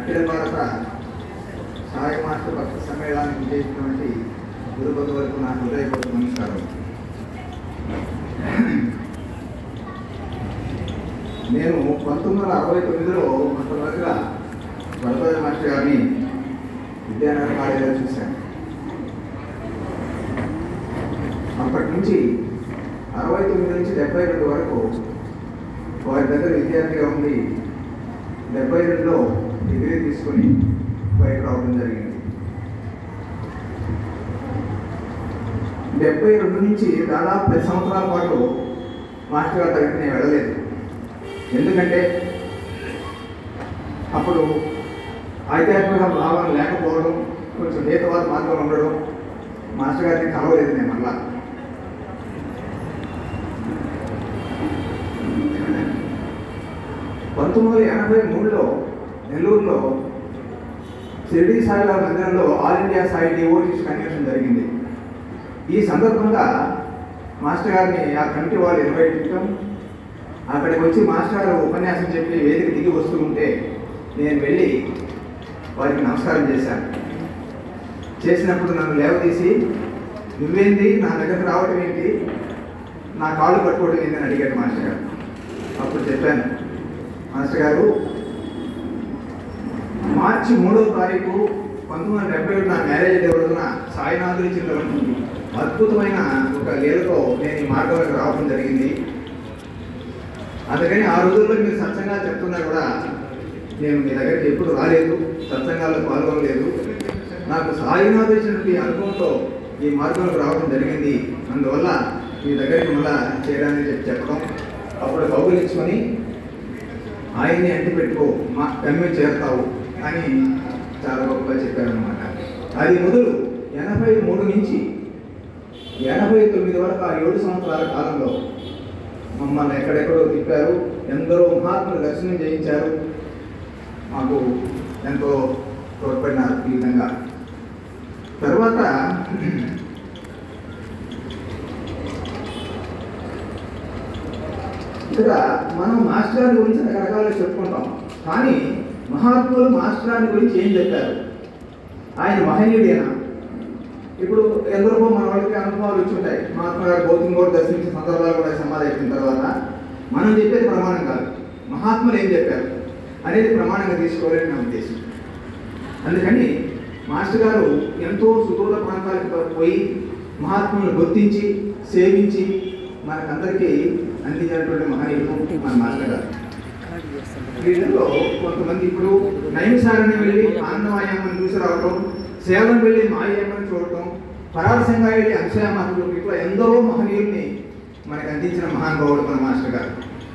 అఖిల భారత సాయి మాస్టర్ భక్త సమ్మేళనానికి చేసినటువంటి గురుపతి వరకు నా హృదయపూర్వక నమస్కారం నేను పంతొమ్మిది వందల అరవై తొమ్మిదిలో మొట్టమొదటిగా వరదరాజ మాస్టర్ గారిని విద్యానగర్ కాలేజీలో చూశాను అప్పటి నుంచి అరవై తొమ్మిది నుంచి డెబ్బై రెండు వరకు వారి దగ్గర విద్యార్థిగా ఉండి డెబ్బై రెండులో డిగ్రీ తీసుకొని బయట రావడం జరిగింది డెబ్బై రెండు నుంచి దాదాపు పది సంవత్సరాల పాటు మాస్టర్ గారి దగ్గరికి నేను వెళ్ళలేదు ఎందుకంటే అప్పుడు ఆధ్యాత్మిక భావన లేకపోవడం కొంచెం హేతువాద మార్గం ఉండడం మాస్టర్ గారిని కలవలేదు నేను మళ్ళా పంతొమ్మిది వందల ఎనభై మూడులో నెల్లూరులో షిరిడి సాయిబాబా మందిరంలో all India Sai devotees convention జరిగింది ఈ సందర్భంగా మాస్టర్ గారిని ఆ కమిటీ వాళ్ళు ఇన్వైట్ చేయటం అక్కడికి వచ్చి మాస్టర్ గారు ఉపన్యాసం చెప్పి వేదిక దిగి వస్తూ ఉంటే నేను వెళ్ళి వారికి నమస్కారం చేశాను చేసినప్పుడు నన్ను లేవదీసి నువ్వేంది నా దగ్గరకు రావటం ఏంటి నా కాళ్ళు పట్టుకోవడం ఏంటి అని అడిగాడు మాస్టర్ గారు అప్పుడు చెప్పాను మాస్టర్ గారు మార్చి మూడవ తారీఖు పంతొమ్మిది వందల డెబ్బై ఏడు నా మ్యారేజ్ డే రోజున సాయినాథులు ఇచ్చినటువంటి అద్భుతమైన ఒక లీలతో నేను ఈ మార్గంలోకి రావడం జరిగింది అందుకని ఆ రోజుల్లో మీరు సత్సంగా చెప్తున్నా కూడా నేను మీ దగ్గరికి ఎప్పుడు రాలేదు సత్సంగాల్లో పాల్గొనలేదు నాకు సాయినాథ్ ఇచ్చినటువంటి అనుభవంతో ఈ మార్గంలోకి రావడం జరిగింది అందువల్ల మీ దగ్గరికి మళ్ళా చేయడానికి చెప్పి చెప్పడం అప్పుడు కౌగులించుకొని ఆయన్ని అంటి పెట్టుకో మా గమ్యం చేరుతావు అని చాలా గొప్పగా చెప్పారనమాట అది మొదలు ఎనభై మూడు నుంచి ఎనభై తొమ్మిది వరకు ఆ ఏడు సంవత్సరాల కాలంలో మమ్మల్ని ఎక్కడెక్కడో తిప్పారు ఎందరో మహాత్ములు దర్శనం చేయించారు మాకు ఎంతో తోడ్పడినారు ఈ విధంగా తర్వాత ఇక్కడ మనం మాస్టర్ గారి గురించి రకరకాలుగా చెప్పుకుంటాం కానీ మహాత్ములు మాస్టర్ గారి గురించి ఏం చెప్పారు ఆయన మహనీయుడేనా ఇప్పుడు ఎందరికో మన వాళ్ళకి అనుభవాలు వచ్చి ఉంటాయి మహాత్మా గారు గౌతమ్ గౌడ్ దర్శించిన సందర్భాలు కూడా సమాధి అయిపోయిన తర్వాత మనం చెప్పేది ప్రమాణం కాదు మహాత్ములు ఏం చెప్పారు అనేది ప్రమాణంగా తీసుకోవాలని నా ఉద్దేశం అందుకని మాస్టర్ గారు ఎంతో సుదూర ప్రాంతాలకు పోయి మహాత్ములను గుర్తించి సేవించి మనకందరికీ అందించినటువంటి మహనీయులు మన మాస్టర్ గారు వీళ్ళలో కొంతమంది ఇప్పుడు నైమిసారాన్ని వెళ్ళి ఆనందమాయమ్మని చూసి రావటం సేవం వెళ్ళి మాయమ్మని చూడటం పరారసంగా వెళ్ళి అంశయామాతులు ఇట్లా ఎందరో మహనీయుల్ని మనకు అందించిన మహానుభావుడు మన మాస్టర్ గారు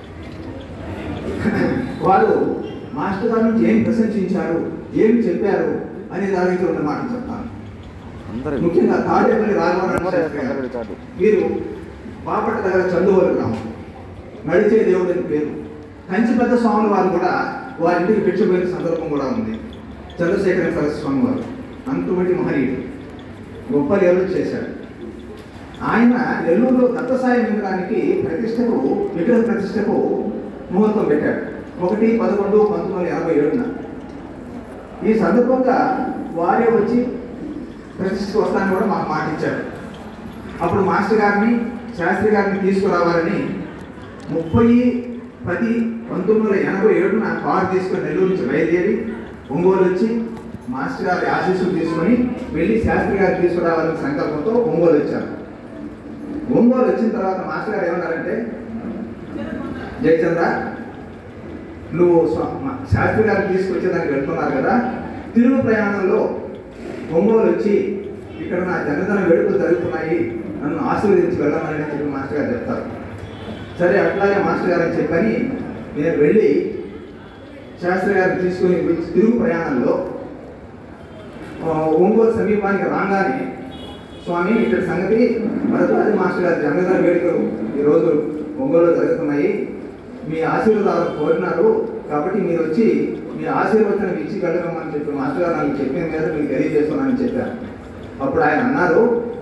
వారు మాస్టర్ గారి నుంచి ఏం ప్రశంసించారు ఏం చెప్పారు అనే దాని గురించి ఉన్న మాట చెప్తాను అందరూ ముఖ్యంగా తాడేపల్లి రాఘవరావు శాస్త్రి గారు. కాదు వీరు బాపట్ల దగ్గర చందువరి గ్రామం నడిచే దేవుడు అని పేరు కంచి పెద్ద స్వాముల వారు కూడా వారి ఇంటికి భిక్షపోయిన సందర్భం కూడా ఉంది చంద్రశేఖర సరస్వతి స్వామి వారు అంతటి మహనీయుడు గొప్ప లీలలు చేశాడు ఆయన నెల్లూరులో దత్తసాయి మందిరానికి ప్రతిష్టకు విగ్రహ ప్రతిష్టకు ముహూర్తం పెట్టాడు ఒకటి పదకొండు పంతొమ్మిది వందల ఎనభై ఏడున ఈ సందర్భంగా వారే వచ్చి ప్రతిష్ఠకు వస్తానని కూడా మాకు మాట ఇచ్చారు అప్పుడు మాస్టర్ గారిని శాస్త్రి గారిని తీసుకురావాలని ముప్పై పది పంతొమ్మిది వందల ఎనభై ఏడున కారు తీసుకొని నెల్లూరు నుంచి బయలుదేరి ఒంగోలు వచ్చి మాస్టర్ గారి ఆశీస్సులు తీసుకొని వెళ్ళి శాస్త్రి గారిని తీసుకురావాలనే సంకల్పంతో ఒంగోలు వచ్చారు ఒంగోలు వచ్చిన తర్వాత మాస్టర్ గారు ఏమన్నారంటే జయచంద్ర నువ్వు స్వ- మా- శాస్త్రి గారిని తీసుకొచ్చేదానికి వెళ్తున్నారు కదా తిరుగు ప్రయాణంలో ఒంగోలు వచ్చి ఇక్కడ నా జన్మదిన వేడుకలు జరుగుతున్నాయి నన్ను ఆశీర్వదించి వెళ్ళమని చెప్పి మాస్టర్ గారు చెప్తారు సరే అట్లాగే మాస్టర్ గారు అని చెప్పని నేను వెళ్ళి శాస్త్రి గారిని తీసుకొని వచ్చి తిరుగు ప్రయాణంలో ఆ, ఒంగోలు సమీపానికి రాగానే స్వామి ఇక్కడ సంగతి భరద్వాజ మాస్టర్ గారి జన్మదిన వేడుకలు ఈరోజు ఒంగోలులో జరుగుతున్నాయి మీ ఆశీర్వాదాలు కోరినారు కాబట్టి మీరు వచ్చి మీ ఆశీర్వచనం ఇచ్చి వెళ్ళమని చెప్పి మాస్టర్ గారు నాకు చెప్పిన మీద మీకు తెలియజేస్తున్నానని చెప్పారు అప్పుడు ఆయన అన్నారు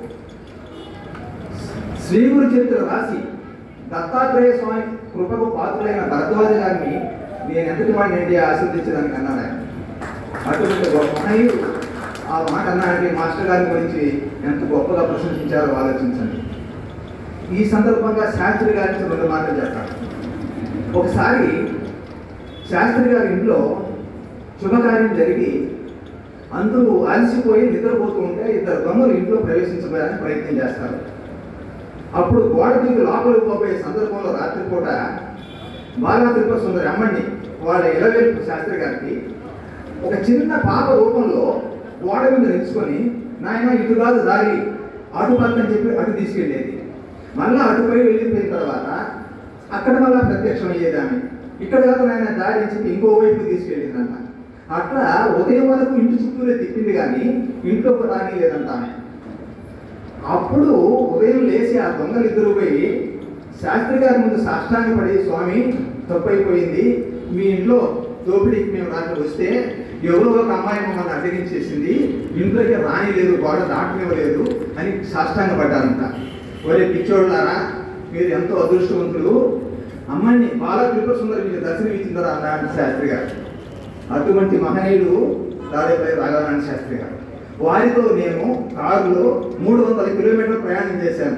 శ్రీగురు చరిత్ర రాసి దత్తాత్రేయ స్వామి కృపకు పాత్రులైన భరద్వాజ గారిని నేను ఎంతటి వాడిని ఏంటి ఆశీర్దించడానికి అన్నాడు ఆయన అటువంటి గొప్ప మహనీయుడు ఆ మాట అన్నానికి మాస్టర్ గారి గురించి ఎంత గొప్పగా ప్రశంసించారో ఆలోచించండి ఈ సందర్భంగా శాస్త్రి గారి నుంచి రెండు మాటలు చెప్తాను ఒకసారి శాస్త్రి గారి ఇంట్లో శుభకార్యం జరిగి అందరూ అలసిపోయి నిద్రపోతూ ఉంటే ఇద్దరు దొంగలు ఇంట్లో ప్రవేశించడానికి ప్రయత్నం చేస్తారు అప్పుడు గోడ దిగు లోపలికి పోయే సందర్భంలో రాత్రిపూట బాలా త్రిపుర సుందరి అమ్మని వాళ్ళ ఇలవేల్పు శాస్త్రి గారికి ఒక చిన్న పాప రూపంలో గోడ మీద నిలుచుకొని నాయన ఇటు కాదు దారి అటు పక్కని చెప్పి అటు తీసుకెళ్ళేది మళ్ళా అటుపై వెళ్ళిపోయిన తర్వాత అక్కడ మళ్ళా ప్రత్యక్షం అయ్యేది ఆమె ఇక్కడ కాదు నాయన దారి అని చెప్పి ఇంకో వైపు తీసుకెళ్ళిందంట అట్లా ఉదయం వరకు ఇంటి చుట్టూరే తిప్పింది కానీ ఇంట్లోకి రాని లేదంట ఆమె అప్పుడు ఉదయం లేచి ఆ దొంగలు ఇద్దరు పోయి శాస్త్రి గారి ముందు సాష్టాంగపడి స్వామి తప్పైపోయింది మీ ఇంట్లో దోపిడీకి మేము రాత్రి వస్తే ఎవరో ఒక అమ్మాయి మమ్మల్ని అడ్డగించేసింది ఇంట్లోకి రాని లేదు గోడ దాటనివ్వలేదు అని సాష్టాంగపడ్డారంట ఒరే పిచ్చోళ్ళారా మీరు ఎంతో అదృష్టవంతులు అమ్మని బాల త్రిపుర సుందరి మీకు దర్శనం ఇచ్చిందరా అన్నాడు శాస్త్రి గారు అటువంటి మహనీయుడు దాడేపల్లి రాఘవనారాయణ శాస్త్రి గారు వారితో నేను కారులో మూడు వందల కిలోమీటర్లు ప్రయాణం చేశాను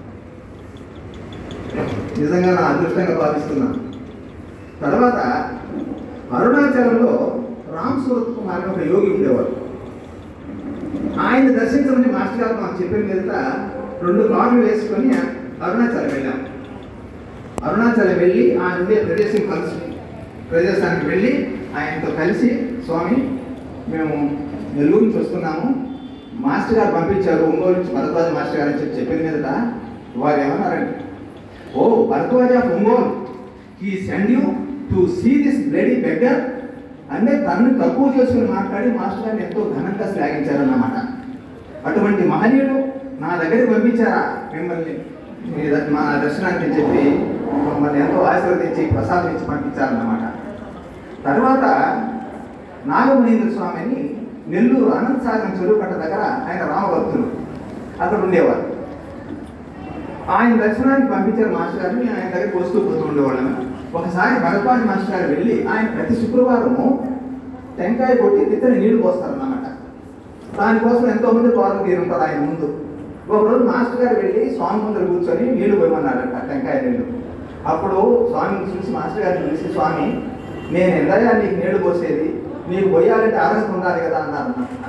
నిజంగా నా అదృష్టంగా భావిస్తున్నాను తర్వాత అరుణాచలంలో రామ్ సూరత్ కుమార్ అని ఒక యోగి ఉండేవారు ఆయన దర్శించమని మాస్టర్ గారు మాకు చెప్పిన మీద రెండు కార్లు వేసుకొని అరుణాచలం వెళ్ళాం అరుణాచలం వెళ్ళి ఆయన ఉండే ప్రదేశం కలిసి ప్రదేశానికి వెళ్ళి ఆయనతో కలిసి స్వామి మేము నెల్లూరు నుంచి వస్తున్నాము మాస్టర్ గారు పంపించారు ఒంగోలు నుంచి భరద్వాజ మాస్టర్ గారు అని చెప్పి చెప్పిన మీదట వారు ఏమన్నారండి ఓ Bharadwaj of Ongole I send you to see this bloody beggar అంటే తనని తక్కువ చేసుకుని మాట్లాడి మాస్టర్ గారిని ఎంతో ఘనంగా శ్లాఘించారన్నమాట అటువంటి మహనీయుడు నా దగ్గరికి పంపించారా మిమ్మల్ని మీ ద- మా దర్శనానికి అని చెప్పి మమ్మల్ని ఎంతో ఆశీర్వదించి ప్రసాదం ఇచ్చి పంపించారన్నమాట తర్వాత నాగమణీంద్ర స్వామిని నెల్లూరు అనంతసాగరం చెరువు కట్ట దగ్గర ఆయన రామభక్తులు అక్కడ ఉండేవారు ఆయన దర్శనానికి పంపించారు మాస్టర్ గారిని ఆయన దగ్గరికి వస్తూ పోతూ ఉండేవాళ్ళము ఒకసారి భరద్వాజ్ మాస్టర్ గారు వెళ్ళి ఆయన ప్రతి శుక్రవారము టెంకాయ కొట్టి తిత్తని నీళ్లు పోస్తారన్నమాట దానికోసం ఎంతో మంది తోరలు తీరుంటారు ఆయన ముందు ఒకరోజు మాస్టర్ గారు వెళ్ళి స్వామి ముందర కూర్చొని నీళ్లు పోయమన్నారంట టెంకాయ నీళ్లు అప్పుడు స్వామిని చూసి మాస్టర్ గారిని చూసి స్వామి నేను ఎందయ్యా నీకు నీళ్లు పోసేది నీకు పోయాలంటే అర్హత ఉండాలి కదా అన్నారు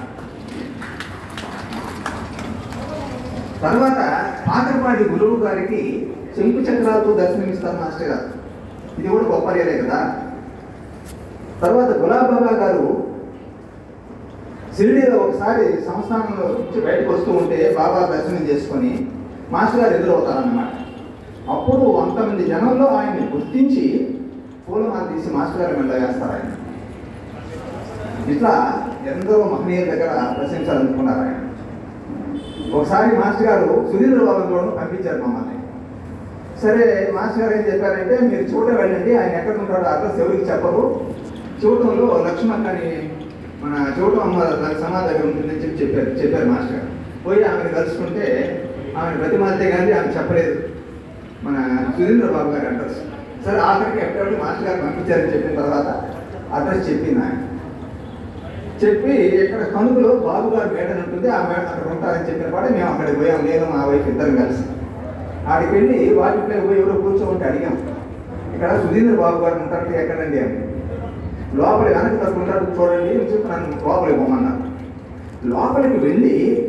తర్వాత పాకరపాటి గురువు గారికి శంకు చక్రాలతో దర్శనమిస్తారు మాస్టర్ గారు ఇది కూడా గొప్ప రీలే కదా తర్వాత గులాబ్ బాబా గారు షిరిడీలో ఒకసారి సంస్థానంలో నుంచి బయటకు వస్తూ ఉంటే బాబా దర్శనం చేసుకొని మాస్టర్ గారు ఎదురవుతారన్నమాట అప్పుడు అంతమంది జనంలో ఆయన్ని గుర్తించి పూలమాల తీసి మాస్టర్ గారి మెల్ల వేస్తారు ఆయన ఇట్లా ఎందరో మహనీయుల దగ్గర ప్రశంసలు అందుకున్నారు ఆయన ఒకసారి మాస్టర్ గారు సుధీంద్ర బాబు కూడా పంపించారు మమ్మల్ని సరే మాస్టర్ గారు ఏం చెప్పారంటే మీరు చూడ వెళ్ళండి ఆయన ఎక్కడ ఉంటాడో అడ్రస్ ఎవరికి చెప్పరు చూడటంలో లక్ష్మణ్ అని మన చూడటం అమ్మ దాని సమాధి దగ్గర ఉంటుందని చెప్పి చెప్పారు చెప్పారు మాస్టర్ గారు పోయి ఆమెను కలుసుకుంటే ఆమె ప్రతిమాలితే కానీ ఆమె చెప్పలేదు మన సుధీంద్ర బాబు గారి అడ్రస్ సరే ఆఖరికి ఎక్కడికి మాస్టర్ గారు పంపించారని చెప్పిన తర్వాత అడ్రస్ చెప్పింది ఆయన చెప్పి ఇక్కడ కనుకలో బాబు గారు మేడ అని ఉంటుంది ఆ మేడ అక్కడ ఉంటారని చెప్పిన పాటే మేము అక్కడికి పోయాం నేను మా వైఫ్ ఇద్దరం కలిసి ఆడికి వెళ్ళి వాటిలో పోయి ఎవరో కూర్చోమంటే అడిగాం ఇక్కడ సుధీంద్ర బాబు గారు ఉంటారంటే ఎక్కడండి అని లోపల వెనక తక్కువ ఉంటాడు చూడండి అని చెప్పి నన్ను లోపలికి పోమన్నారు లోపలికి వెళ్ళి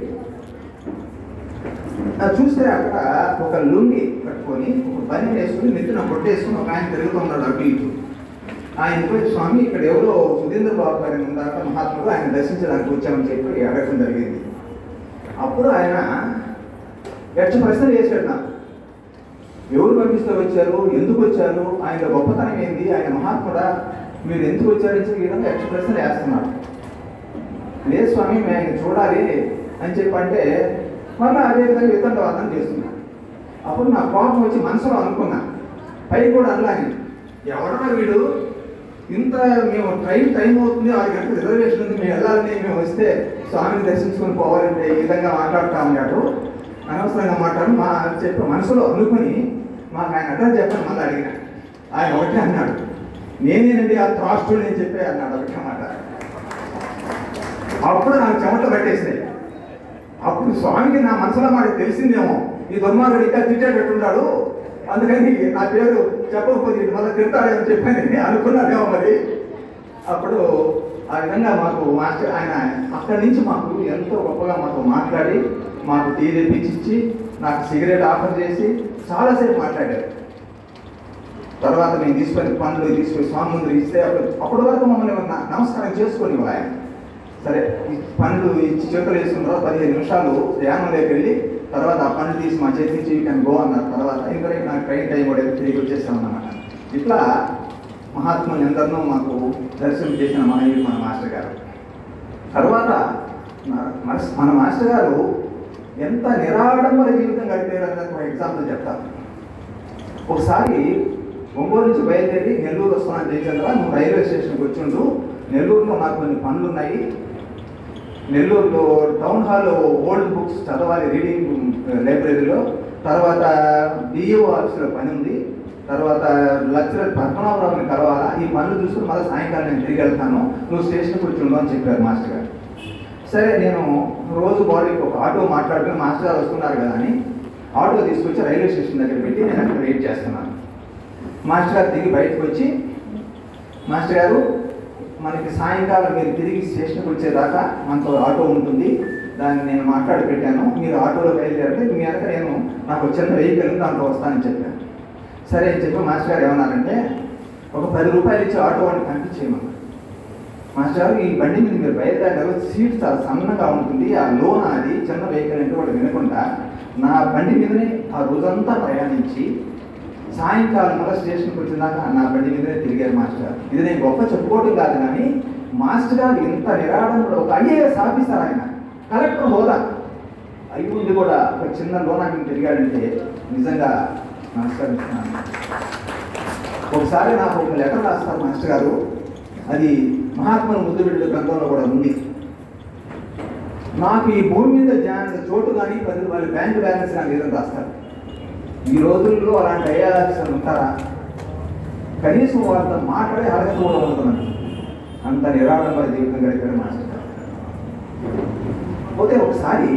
ఆ చూస్తే అక్కడ ఒక లుంగి కట్టుకొని ఒక పని వేసుకుని నెత్తిన కొట్టేసుకుని ఒక ఆయన తిరుగుతున్నాడు అటు ఇటు ఆయన పోయి స్వామి ఇక్కడ ఎవరో సుధీంద్ర బాబు గారి ఉందాక మహాత్ముడు ఆయన దర్శించడానికి వచ్చామని చెప్పి అడగడం జరిగింది అప్పుడు ఆయన యక్ష ప్రశ్నలు వేశాడు నాకు ఎవరు పంపిస్తూ వచ్చారు ఎందుకు వచ్చారు ఆయన గొప్పతనం ఏంది ఆయన మహాత్ముడా మీరు ఎందుకు వచ్చారని చెప్పి ఈ విధంగా యక్ష ప్రశ్నలు వేస్తున్నాడు లేదు స్వామి మేము ఆయన చూడాలి అని చెప్పి అంటే మళ్ళీ అదే విధంగా వితండవాదం చేస్తున్నా అప్పుడు నా కోపం వచ్చి మనసులో అనుకున్నా పై కూడా అనలాని ఎవడన్నా వీడు ఇంత మేము ట్రైన్ టైం అవుతుంది ఆరు గంటల రిజర్వేషన్ ఉంది మేము వెళ్ళాలని మేము వస్తే స్వామిని దర్శించుకొని పోవాలంటే ఈ విధంగా మాట్లాడుతా ఉన్నాడు అనవసరంగా మాట్లాడు మా చెప్పి మనసులో అనుకుని మాకు ఆయన అడ్రస్ చెప్పని మళ్ళీ అడిగిన ఆయన ఒకటే అన్నాడు నేనేనండి ఆ త్రాష్ట్రుడు నేను చెప్పే అన్నాడు ఒకటే మాట అప్పుడు నాకు చెమట పట్టేసినాయి అప్పుడు స్వామికి నా మనసులో మాట తెలిసిందేమో ఈ దుర్మార్గుడు ఇంకా తిట్టేటట్టున్నాడు అందుకని నా పేరు చెప్పకపోతే ఇది మళ్ళీ తిడతాడని చెప్పని అనుకున్నాడేమో మరి అప్పుడు ఆ విధంగా మాకు మాస్టర్ ఆయన అక్కడి నుంచి మాకు ఎంతో గొప్పగా మాతో మాట్లాడి మాకు టీ తెప్పించి నాకు సిగరెట్ ఆఫర్ చేసి చాలాసేపు మాట్లాడారు తర్వాత మేము తీసుకొని పండ్లు తీసుకొని స్వామి ముందు ఇస్తే అప్పుడు అప్పటి వరకు మమ్మల్ని ఏమన్నా నమస్కారం చేసుకొని ఆయన సరే ఈ పండ్లు ఇచ్చి చేతులు వేసుకున్న తర్వాత పదిహేను నిమిషాలు ధ్యానంలోకి వెళ్ళి తర్వాత ఆ పండ్లు తీసి మా చేతి నుంచి కానీ గో అన్నారు తర్వాత ఇంకా నాకు ట్రైన్ టైం కూడా తిరిగి వచ్చేసాం అన్నమాట ఇట్లా మహాత్ములు ఎందరినో మాకు దర్శనం చేసిన మహనీయుడు మన మాస్టర్ గారు తర్వాత మన- మన- మన మాస్టర్ గారు ఎంత నిరాడంబర జీవితం గడిపారని ఒక ఎగ్జాంపుల్ చెప్తాను ఒకసారి ఒంగోలు నుంచి బయలుదేరి నెల్లూరు వస్తున్నాను జయచంద్ర నువ్వు రైల్వే స్టేషన్కి వచ్చిండు నెల్లూరులో నాకు కొన్ని పనులు ఉన్నాయి నెల్లూరులో టౌన్ హాల్ ఓల్డ్ బుక్స్ చదవాలి రీడింగ్ లైబ్రరీలో తర్వాత డిఓ ఆఫీసులో పని ఉంది తర్వాత లెక్చరర్ పద్మనాభరావుని కలవాలా ఈ పనులు చూసుకుని మళ్ళీ సాయంకాలం నేను తిరిగి వెళ్తాను నువ్వు స్టేషన్కి వచ్చి ఉండు అని చెప్పారు మాస్టర్ గారు సరే నేను రోజు బాడీకి ఒక ఆటో మాట్లాడుకుని మాస్టర్ గారు వస్తున్నారు కదా అని ఆటో తీసుకొచ్చి రైల్వే స్టేషన్ దగ్గర పెట్టి నేను అక్కడ వెయిట్ చేస్తున్నాను మాస్టర్ గారు దిగి బయటకు వచ్చి మాస్టర్ గారు మనకి సాయంకాలం మీరు తిరిగి స్టేషన్కి వచ్చేదాకా మనతో ఆటో ఉంటుంది దాన్ని నేను మాట్లాడి పెట్టాను మీరు ఆటోలో బయలుదేరితే మీ వెనక నేను నాకు ఒక చిన్న వెహికల్ ఉంది దాంట్లో వస్తానని చెప్పాను సరే అని చెప్పి మాస్టర్ గారు ఏమన్నారంటే ఒక పది రూపాయలు ఇచ్చి ఆటో వాడిని పంపించేయమన్నారు మాస్టర్ గారు ఈ బండి మీద మీరు బయలుదేరారు సీట్ చాలా సన్నగా ఉంటుంది ఆ లోన్ అది చిన్న వెహికల్ అంటే వాడు వినకుండా నా బండి మీదనే ఆ రోజంతా ప్రయాణించి సాయంకాలం మళ్ళీ స్టేషన్కి వచ్చినాక నా బండి మీదనే తిరిగారు మాస్టర్ గారు ఇది నేను గొప్ప చెప్పుకోవడం కాదు కానీ మాస్టర్ గారు ఇంత నిరాడంలో ఒక ఐఏఎస్ ఆఫీసర్ ఆయన కలెక్టర్ హోదా అయి ఉండి కూడా ఒక చిన్న లోనాకి తిరిగాడంటే నిజంగా నమస్కరిస్తున్నాను ఒకసారి నాకు ఒక లెటర్ రాస్తారు మాస్టర్ గారు అది మహాత్ముల ముద్దు బిడ్డ గ్రంథంలో కూడా ఉంది నాకు ఈ భూమి మీద జాయిన్ చోటు కానీ పది రూపాయలు బ్యాంక్ బ్యాలెన్స్ కానీ లేదని రాస్తారు ఈ రోజుల్లో అలాంటి ఐఆర్ ఆఫీసర్లు ఉంటారా కనీసం వాళ్ళతో మాట్లాడే అర్హత కూడా ఉంటుందండి అంత నిరాడంబర జీవితం గడిపాడు మాస్టర్ గారు. పోతే ఒకసారి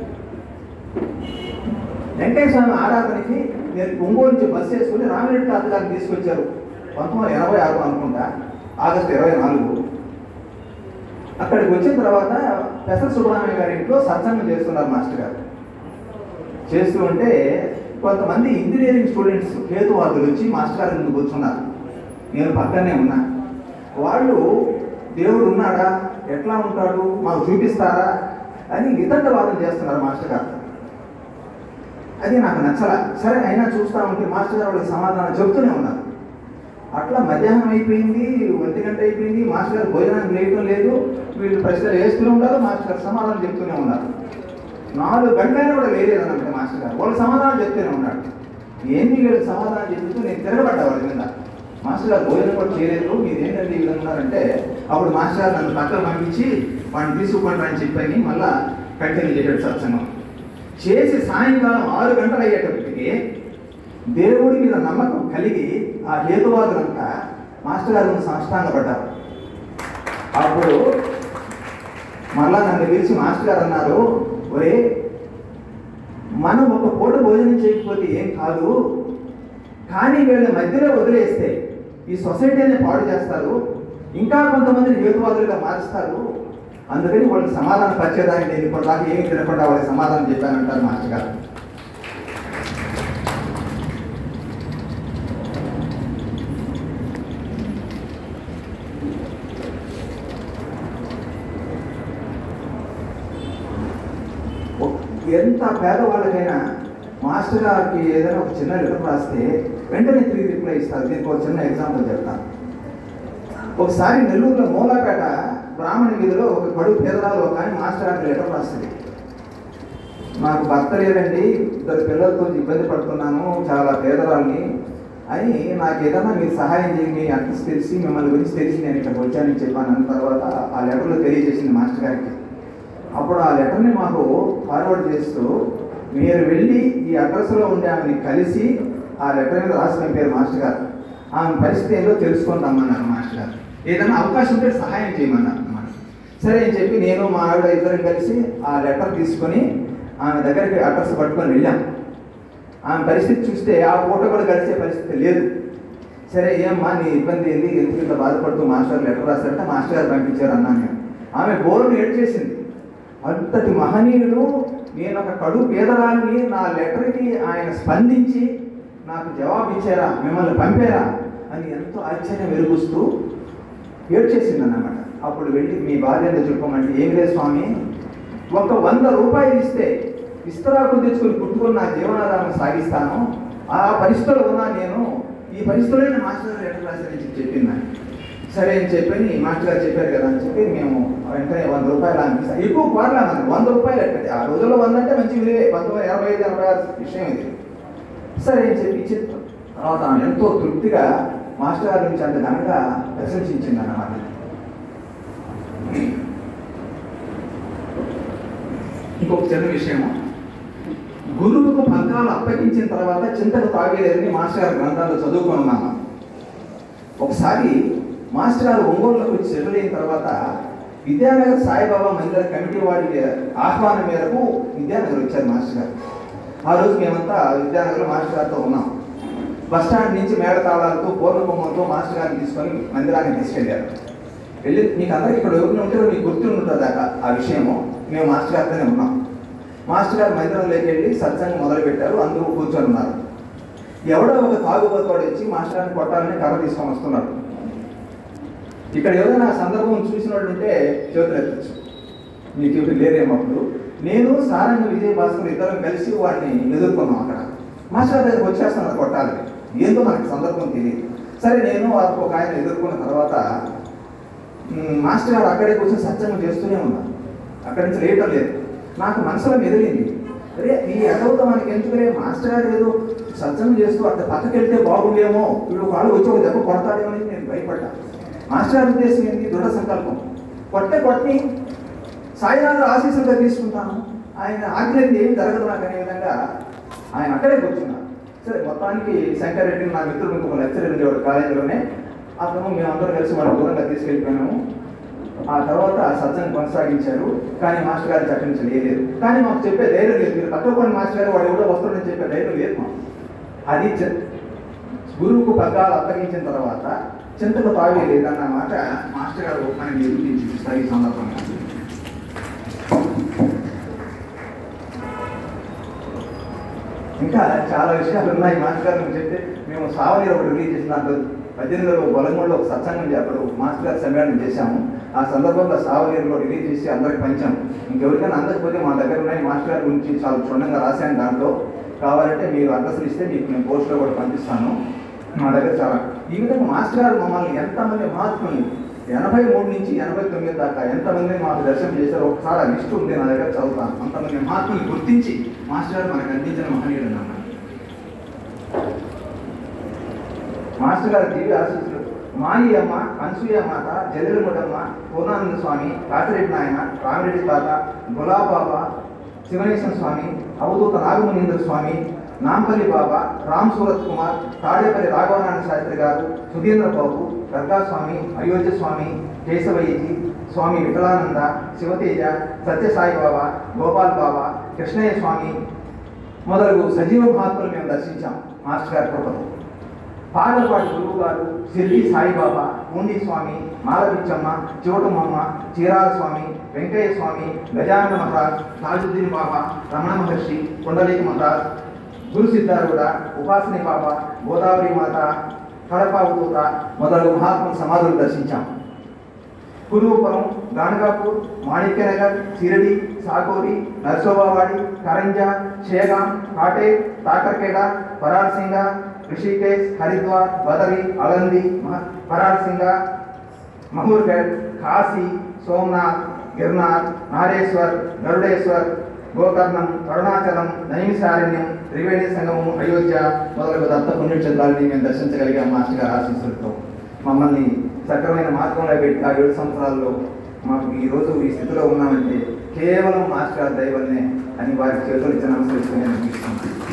వెంకటేశ్వర స్వామి ఆరాధనకి నేను ఒంగోలు నుంచి బస్సు వేసుకుని రామిరెడ్డి తాత గారిని తీసుకొచ్చారు పంతొమ్మిది వందల ఎనభై ఆరు అనుకుంటా ఆగస్టు ఇరవై నాలుగు అక్కడికి వచ్చిన తర్వాత పెసర సుబ్రహ్మణ్య గారి ఇంట్లో సత్సంగం చేస్తున్నారు మాస్టర్ గారు చేస్తూ ఉంటే కొంతమంది ఇంజనీరింగ్ స్టూడెంట్స్ హేతువాదులు వచ్చి మాస్టర్ గారి ముందు కూర్చున్నారు నేను పక్కనే ఉన్నా వాళ్ళు దేవుడు ఉన్నాడా ఎట్లా ఉంటాడు మాకు చూపిస్తారా అని వితండవాదం చేస్తున్నారు మాస్టర్ గారు అది నాకు నచ్చల సరే అయినా చూస్తా ఉంటే మాస్టర్ గారు వాళ్ళకి సమాధానం చెబుతూనే ఉన్నారు అట్లా మధ్యాహ్నం అయిపోయింది ఒంటి గంట అయిపోయింది మాస్టర్ గారు భోజనానికి లేయటం లేదు వీళ్ళు ప్రశ్నలు వేస్తూనే ఉన్నారు మాస్టర్ గారు సమాధానం చెప్తూనే ఉన్నారు నాలుగు గంటలైనా కూడా లేలేదన్నమాట మాస్టర్ గారు వాళ్ళు సమాధానం చెప్తూనే ఉన్నాడు ఏంది వీళ్ళు సమాధానం చెప్తూ నేను తిరగబడ్డా వాళ్ళ మీద మాస్టర్ గారు భోజనం కూడా చేయలేదు మీరు ఏంటంటే ఈ విధంగా ఉన్నారంటే అప్పుడు మాస్టర్ గారు నన్ను పక్కన పంపించి వాడిని తీసుకుంటాను అని చెప్పని మళ్ళా కంటిన్యూ చేశాడు సత్సంగం చేసి సాయంకాలం ఆరు గంటలు అయ్యేటప్పటికి దేవుడి మీద నమ్మకం కలిగి ఆ హేతువాదులంతా మాస్టర్ గారు ముందు సాష్టాంగపడ్డారు అప్పుడు మళ్ళా నన్ను పిలిచి మాస్టర్ గారు అన్నారు ఒరే మనం ఒక పూట భోజనం చేయకపోతే ఏం కాదు కానీ వీళ్ళ మధ్యలో వదిలేస్తే ఈ సొసైటీని పాడు చేస్తారు ఇంకా కొంతమందిని హేతువాదులుగా మారుస్తారు అందుకని వాళ్ళకి సమాధానం పరిచేదానికి నేను ఇప్పటిదాకా ఏమీ తినకుండా వాళ్ళకి సమాధానం చెప్పానంటారు మాస్టర్ గారు ఎంత పేదవాళ్ళకైనా మాస్టర్ గారికి ఏదైనా ఒక చిన్న లెటర్ రాస్తే వెంటనే తిరిగి రిప్లై ఇస్తారు దీనికి ఒక చిన్న ఎగ్జాంపుల్ చెప్తాను ఒకసారి నెల్లూరులో మూలాపేట బ్రాహ్మణ వీధిలో ఒక కడు పేదరాలు ఒక ఆయన మాస్టర్ గారికి లెటర్ రాస్తుంది నాకు భర్త లేదండి ఇద్దరు పిల్లలతో ఇబ్బంది పడుతున్నాను చాలా పేదరాల్ని అని నాకు ఏదైనా మీరు సహాయం చేయండి మీ అడ్రస్ తెలిసి మిమ్మల్ని గురించి తెలిసి నేను ఇక్కడికి వచ్చానని చెప్పాను అన్న తర్వాత ఆ లెటర్లో తెలియజేసింది మాస్టర్ గారికి అప్పుడు ఆ లెటర్ని మాకు ఫార్వర్డ్ చేస్తూ మీరు వెళ్ళి ఈ అడ్రస్లో ఉండే ఆమెని కలిసి ఆ లెటర్ మీద రాసి పంపారు మాస్టర్ గారు ఆమె పరిస్థితి ఏదో తెలుసుకొని రమ్మన్నారు మాస్టర్ గారు ఏదైనా అవకాశం ఉంటే సహాయం చేయమన్నారు అన్నమాట సరే అని చెప్పి నేను మా ఆవిడ ఇద్దరం కలిసి ఆ లెటర్ తీసుకొని ఆమె దగ్గరికి అడ్రస్ పట్టుకొని వెళ్ళాం ఆమె పరిస్థితి చూస్తే ఆ పూట కూడా కలిసే పరిస్థితి లేదు సరే ఏమ్మా నీ ఇబ్బంది ఏంది ఎందుకు ఇంత బాధపడుతూ మాస్టర్ లెటర్ రాశారంటే మాస్టర్ గారు పంపించారు అన్నాను నేను ఆమె బోరును ఏడ్చేసింది అంతటి మహనీయుడు నేను ఒక కడు పేదరాన్ని నా లెటర్కి ఆయన స్పందించి నాకు జవాబు ఇచ్చారా మిమ్మల్ని పంపారా అని ఎంతో ఆశ్చర్యం వెలుగుస్తూ ఏడ్చేసింది అన్నమాట అప్పుడు వెళ్ళి మీ భార్య చెప్పమంటే ఏం లేదు స్వామి ఒక వంద రూపాయలు ఇస్తే విస్తరాకులు తెచ్చుకొని కుట్టుకొని నా జీవనాధారం సాగిస్తాను ఆ పరిస్థితుల్లో ఉన్నా నేను ఈ పరిస్థితుల్లో మాస్టర్ గారు ఎట్లా రాశారని చెప్పి చెప్పింది నాకు. సరే అని చెప్పి మాస్టర్ గారు చెప్పారు కదా అని చెప్పి మేము వెంటనే వంద రూపాయలు అనిపిస్తాం ఎక్కువ కోరలేమని వంద రూపాయలు ఎక్కడి ఆ రోజుల్లో వంద అంటే మంచి విలువే పంతొమ్మిది ఎనభై ఐదు ఎనభై ఆరు విషయం ఇది సరే అని చెప్పి ఇచ్చిన తర్వాత ఆమె ఎంతో తృప్తిగా మాస్టర్ గారి నుంచి అంత ఘనంగా ప్రశంసించింది అన్నమాట ఇంకొక చిన్న విషయము గురువుకు పగ్గాలు అప్పగించిన తర్వాత చింతకు తాగేలేదని మాస్టర్ గారి గ్రంథాల్లో చదువుకొని ఉన్నాము ఒకసారి మాస్టర్ గారు ఒంగోలులోకి వచ్చి సెటిల్ అయిన తర్వాత విద్యానగర్ సాయిబాబా మందిర కమిటీ వారి ఆహ్వానం మేరకు విద్యానగర్ వచ్చారు మాస్టర్ గారు ఆ రోజు మేమంతా విద్యానగర్లో మాస్టర్ గారితో ఉన్నాం బస్ స్టాండ్ నుంచి మేడతాళాలతో పూర్ణబొమ్మలతో మాస్టర్ గారిని తీసుకొని మందిరానికి తీసుకెళ్ళారు వెళ్ళి మీకు అందరికి ఇక్కడ ఎవరిని ఉంటే మీకు గుర్తు ఉంటుంది దాకా ఆ విషయము మేము మాస్టర్ గారితోనే ఉన్నాం మాస్టర్ గారు మందిరంలోకి వెళ్ళి సత్సంగం మొదలు పెట్టారు అందరూ కూర్చొని ఉన్నారు ఎవడో ఒక తాగుబోతోడు వచ్చి మాస్టర్ గారిని కొట్టాలని కర్ర తీసుకొని వస్తున్నాడు ఇక్కడ ఏదైనా సందర్భం చూసిన వాళ్ళు ఉంటే చేతులు ఎత్తచ్చు మీకు ఇప్పుడు లేరేమో అప్పుడు నేను సారంగ విజయ భాస్కర్ ఇద్దరం కలిసి వాడిని ఎదుర్కొన్నాం అక్కడ మాస్టర్ గారి దగ్గరికి వచ్చేస్తున్నారు కొట్టాలి ఏందో మనకి సందర్భం తెలియదు సరే నేను వారికి ఒక ఆయన ఎదుర్కొన్న తర్వాత మ్, మాస్టర్ గారు అక్కడే కూర్చొని సత్సంగం చేస్తూనే ఉన్నారు అక్కడి నుంచి లేయటం లేదు నాకు మనసులో మెదిలింది అరే ఈ అదవుతా మనకి ఎందుకులే మాస్టర్ గారు ఏదో సత్సంగం చేస్తూ అట్లా పక్కకి వెళ్తే బాగుండేమో వీళ్ళు వాళ్ళు వచ్చి ఒక దెబ్బ కొడతాడేమో అని నేను భయపడ్డా మాస్టర్ గారి ఉద్దేశం ఏంటి దృఢ సంకల్పం కొట్టే కొట్టి సాయినాథ్ ఆశీస్సులుగా తీసుకుంటాను ఆయన ఆజ్ఞకి ఏం జరగదు నాకు అనే విధంగా ఆయన అక్కడే కూర్చున్నారు సరే మొత్తానికి శంకర్ రెడ్డి నా మిత్రుడు ఇంకొక లెక్చరర్ ఉండేవాడు కాలేజీలోనే అతను మేమందరం కలిసి మన దూరంగా తీసుకెళ్ళిపోయినాము ఆ తర్వాత సత్సంగం కొనసాగించారు కానీ మాస్టర్ గారు అక్కడి నుంచి లేదు కానీ మాకు చెప్పే ధైర్యం లేదు మీరు తక్కువ మాస్టర్ గారు వాడు ఎవడో వస్తాడని చెప్పే ధైర్యం లేదు మాకు అది చి- గురువుకు పగ్గాలు అప్పగించిన తర్వాత చింతకు తాగే లేదన్న మాట మాస్టర్ గారు మనకి నిరూపించి చూస్తారు ఈ సందర్భంగా ఇంకా చాలా విషయాలు ఉన్నాయి మాస్టర్ గారు మీకు చెప్తే మేము సావనీరు ఒకటి రిలీజ్ చేసిన దాంట్లో పద్దెనిమిదిలో బొలంగూడలో ఒక సత్సంగం అప్పుడు మాస్టర్ గారు సమ్మేళనం చేశాము ఆ సందర్భంలో సావనీరులో రిలీజ్ చేసి అందరికి పంచాము ఇంకెవరికైనా అందకపోతే మా దగ్గర ఉన్నాయి మాస్టర్ గారి గురించి చాలా క్షుణ్ణంగా రాశాను దాంట్లో కావాలంటే మీరు అడ్రస్లు ఇస్తే మీకు నేను పోస్ట్లో కూడా పంపిస్తాను మా దగ్గర చాలా ఈ విధంగా మాస్టర్ గారు మమ్మల్ని ఎంతమంది మహాత్ములు ఎనభై మూడు నుంచి ఎనభై తొమ్మిది దాకా ఎంతమంది మాకు దర్శనం చేశారో ఒకసారి ఆ లిస్ట్ ఉంది నా దగ్గర చదువుతాను అంతమంది మహాత్ములు గుర్తించి మాస్టర్ గారు మనకు అందించిన మహనీయుడు అన్నమాట మాస్టర్ గారి దివ్య ఆశీస్సులు మాయి అమ్మ అనసూయ మాత జల్లెలముడమ్మ పూర్ణానంద స్వామి కాసిరెడ్డి నాయన రామిరెడ్డి తాత గులాబాబా శివనేశ్వర స్వామి అవధూత నాగమునీంద్ర స్వామి నాంపల్లి బాబా రామ్ సూరత్ కుమార్ తాడేపల్లి రాఘవనారాయణ శాస్త్రి గారు సుధీంద్ర బాబు గర్గా స్వామి అయోధ్య స్వామి కేశవయ్యజీ స్వామి విఠలానంద శివతేజ సత్యసాయి బాబా గోపాల్ బాబా కృష్ణయ్య స్వామి మొదలగు సజీవ మహాత్ములు మేము దర్శించాం మాస్టర్ గారి కృపతో పాగలపాటి గురువు గారు సిరిడి సాయిబాబా ఉండి స్వామి మాలపిచ్చమ్మ చివటమమ్మ చీరాల స్వామి వెంకయ్య స్వామి గజానన మహారాజ్ తాజుద్దీన్ బాబా రమణ మహర్షి కొండలేకి మహారాజ్ గురు సిద్ధారూఢ ఉపాసని బాబా గోదావరి మాత కడప అవధూత మొదలగు మహాత్ముల సమాధులు దర్శించాం కురుపురం గానగాపూర్ మాణిక్యనగర్ సిరడి సాగోరి నర్సోబావాడి కరంజా షేగాం కాటే తాకర్కేడ పరార్సింగ రిషికేశ్ హరిద్వార్ బదరి అలంది మహ- పరార్సింగ మహూర్గఢ్ కాశీ సోమనాథ్ గిర్నార్ నారేశ్వర్ గరుడేశ్వర్ గోకర్ణం అరుణాచలం నైమిసారణ్యం త్రివేణి సంగమం అయోధ్య మొదలగు దత్త పుణ్యక్షేత్రాలని మేము దర్శించగలిగాం మాస్టర్ గారి ఆశీస్సులతో మమ్మల్ని సక్రమైన మార్గంలో పెట్టి ఆ ఏడు సంవత్సరాల్లో మాకు ఈ రోజు ఈ స్థితిలో ఉన్నామంటే కేవలం మాస్టర్ గారి దయ వల్లనే అని వారి చేతులు ఇచ్చిన నమస్కరిస్తూ నేను ముగిస్తున్నాను